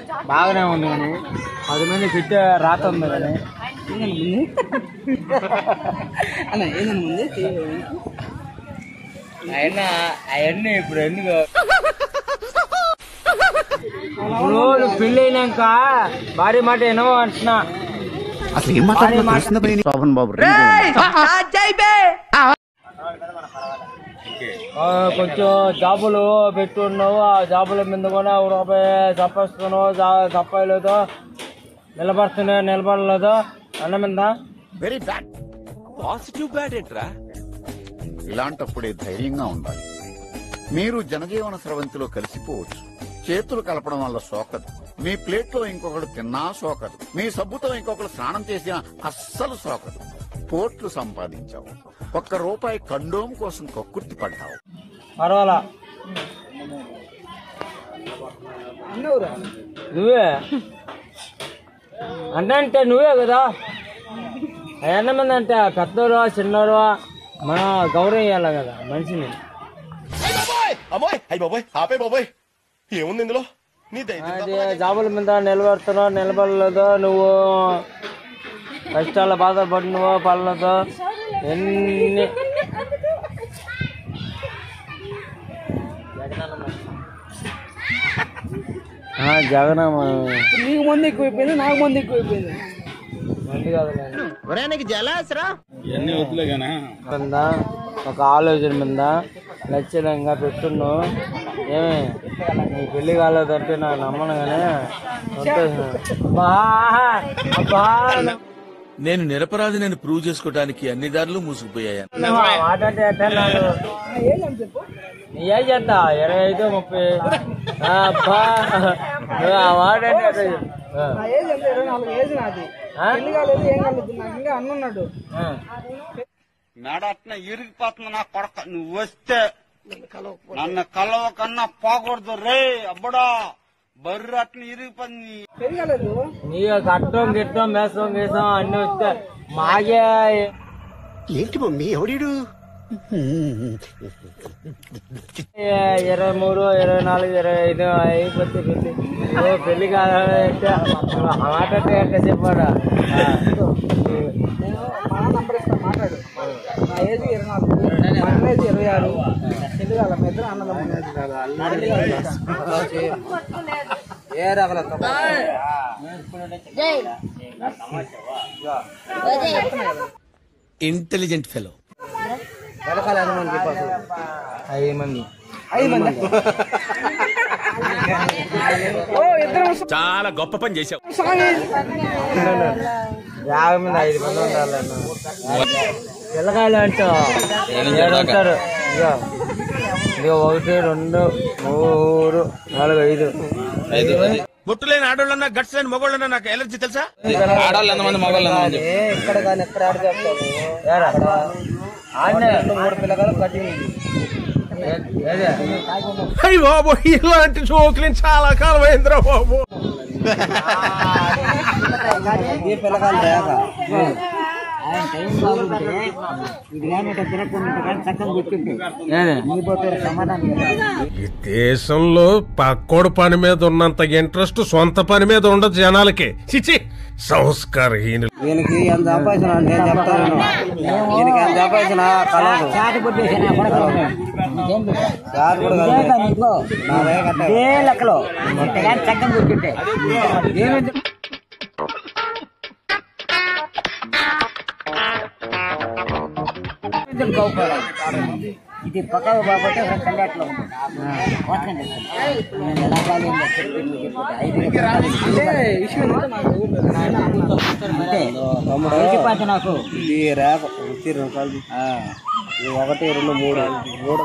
బాగానే ఉంది కానీ పది మంది పెట్టే రాత ఉంది కానీ అన్న ఏందన్న ముందు అయినా అవన్నీ ఇప్పుడు ఎందుకు ఇప్పుడు పెళ్ళి అయినాక భార్య మాట వినవు అంటున్నా అసలు ఏం మాట్లాడుతున్నా తెలిసిందా భయ శోభన్ బాబు ఆ, కొంచెం జాబులు పెట్టున్నావు ఆ జాబుల మీద కూడా ఒక రూపాయి సంపాదిస్తున్నావు జా- సంపాదలేదు నిలబడుతున్నావు నిలబడలేదు అన్న మీద వెరీ బ్యాడ్ పాజిటివ్ బ్యాడ్ ఏంట్రా ఇలాంటప్పుడే ధైర్యంగా ఉండాలి మీరు జనజీవన స్రవంతిలో కలిసిపోవచ్చు చేతులు కలపడం వల్ల సోకదు మీ ప్లేట్లో ఇంకొకడు తిన్నా సోకదు మీ సబ్బుతో ఇంకొకరు స్నానం చేసినా అస్సలు సోకదు పోట్లు సంపాదించావు ఒక్క రూపాయి కండోం కోసం కక్కుర్తి పడ్డావు పర్వాలా అన్నవురా నువ్వే అంటే అంటే నువ్వే కదా అన్న మంది అంటే పెద్దోరు చిన్నోరు మనం గౌరవం ఇవ్వాలి కదా మనిషిని అమ్మోయ్ అయ్యి బాబోయ్ ఆపే బాబోయ్ ఏముంది ఇందులో నీ ధైర్యం అది జాబుల మీద నిలబడుతున్నావు నిలబడలేదు నువ్వు కష్టాల బాధపడినవో పడలేదు ఎన్ని ఆ, జగనమ్మ నీకు మంది ఎక్కువైపోయింది నాకు మంది ఎక్కువైపోయింది మంది కాదులే. మీద ఒక ఆలోచన మీద లక్ష్యంగా పెట్టున్నావు ఏమి నీ పెళ్లి కాలేదంటే నాకు నమ్మను కానీ సంతోషం. అబ్బా, అబ్బా, నేను నిరపరాధి నేను ప్రూవ్ చేసుకోవడానికి అన్ని దారులు మూసుకుపోయాను నువ్వు ఆ మాట అంటే ఎట్టా నాకు ఏందని చెప్పు నీ ఏజ్ ఎంత ఇరవై ఐదు ముప్పై ఆ, అబ్బా నువ్వు ఆ మాట అంటే ఎట్టా చెప్పు? ఆ, నా ఏజ్ ఎంత ఇరవై నాలుగు ఏజ్ నాది ఆ? పెళ్లి కాలేదు ఏం కాలేదు నాకు ఇంకా అన్నున్నాడు ఆ. మెడట్న ఇరిగిపోతుంది నా కొడక నువ్వు వస్తే నన్ను కలవ కన్నా పోకూడదు రే అబ్బడా బర్రె అట్న ఇరిగిపోయింది పెళ్లి కాలేదు నీ కట్టం గిట్టం మేసం గీసం అన్ని వస్తే మాగే ఏంటి మమ్మీ ఎవడీడు ఏ- ఇరవై మూడు ఇరవై నాలుగు ఇరవై ఐదు అయిపోతే పెళ్లి ఓ పెళ్లి కాదంటే ఆ మాట అంటే ఎట్లా చెప్పాడా ఆ. నేను మా నంబర్ ఇస్తా మాట్లాడు నా ఏజ్ ఇరవై నాలుగు మా అన్న ఏజ్ ఇరవై ఆరు పెళ్లి కాల మా ఇద్దరు ఏ రకల ఇంటెలిజెంట్ ఫెలో ఐదు మంది ఐదు మంది ఓ ఇద్దరు చాలా గొప్ప పని చేశావు సాంగ్ యాభై మంది ఐదు మంది ఉండాలన్న పిల్లకాయలు అంటూ ఏడు ఉంటారు ఇదిగో ఇదిగో ఒకటి రెండు మూడు నాలుగు ఐదు బొట్టు లేని ఆడోళ్ళన్నా గట్స్ లేని మగోళ్ళన్నా నాకు ఎలర్జీ తెలుసా ఏ ఇక్కడ కానీ ఎక్కడ ఆడ చెప్తాను ఏరా ఆడనే రెండు మూడు పిల్లగాలు కటింగ్ ఏదే అయ్యి బాబు ఇలాంటి జోకులు చాలా కాలం అయిందిరా బాబు ఈ పిల్లగాలు లేక ఏదే ఈ దేశంలో పక్కోడు పని మీద ఉన్నంత ఇంట్రెస్ట్ సొంత పని మీద ఉండదు జనాలకి చిచి సంస్కారహీనులు దీనికి ఎంత సంపాదించిన అంటే చెప్తాను దీనికి ఎంత సంపాదించిన కలదు చాటు కూడా కలదు. నా దగ్గర కట్టాలి. లెక్కలో చక్కగా కూర్చుంటే ఇది పక్కకు బాబట్టే కళ్ళట్లో అంటే విషయం ఏంటో నాకు నాకు ఇది రేప వచ్చి రెండు సార్లు ఇది ఒకటి రెండు మూడు మూడు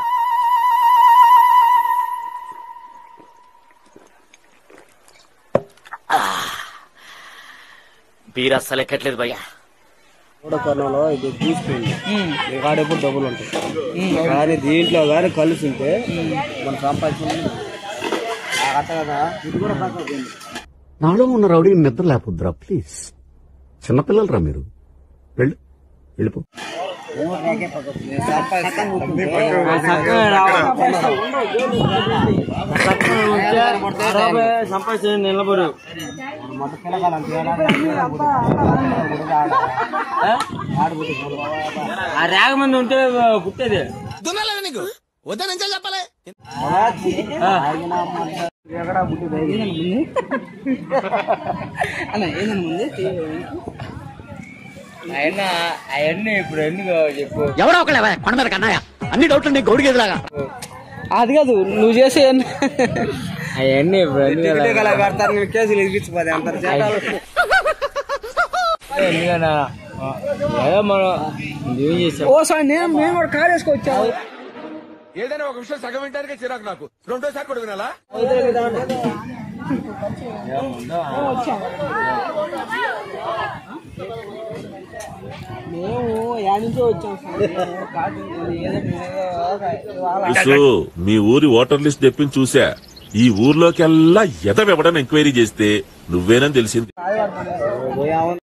బీర్ అస్సలు ఎక్కట్లేదు భయ్యా మూడో కర్ణంలో ఇది తీసుకుంది మీ కాడ ఎప్పుడు డబ్బులు ఉంటాయి కానీ దీంట్లో కానీ కలిసి ఉంటే మన సంపాదించింది కట్ట కదా ఇది కూడా పక్కకు నాలో ఉన్న రౌడీ నిద్ర లేకపోద్దురా ప్లీజ్ చిన్నపిల్లలరా మీరు వెళ్ళు వెళ్ళిపో రేగే పక్కకు. చక్కగా కూర్చుంటే చక్కగా రావాలి చక్కగా ఉంటే అరవై సంపాదించి నిలబడు మొట్ట పిల్లకాయలు తేడా ఆ? ఆ రేగ మంది ఉంటే పుట్టేది నీకు వద్దా నుంచి చెప్పాలి ఆ. ఎక్కడా పుట్టింది అన్న ఏందన్న ముందు అయినా అవన్నీ ఇప్పుడు ఎందుకు చెప్పు ఎవడో ఒకళ్ళ కొండ మీద కన్నాయ అన్ని డౌట్లు నీకు గౌడి గేదెలాగా అది కాదు నువ్వు చేసే అవన్నీ ఇప్పుడు ఎందుకు కళ కడతారు నేను కేసులు ఎదిగించిపోతే అంటారు జనాలు ఎందుకన్నా ఏదో మనం ఏం చేసాం ఓ సార్ నేను మేము కూడా కార్ వేసుకొచ్చాము ఏదైనా ఒక విషయం సగం వింటానికే చిరాకు నాకు రెండోసారి కూడా వినాలా మేము యాడ్ నుంచో వచ్చాం సార్ కాదు ఏదో సో మీ ఊరి ఓటర్ లిస్ట్ తెప్పించి చూసా ఈ ఊర్లోకెల్లా ఎదవెవడని ఎంక్వైరీ చేస్తే నువ్వేనని తెలిసింది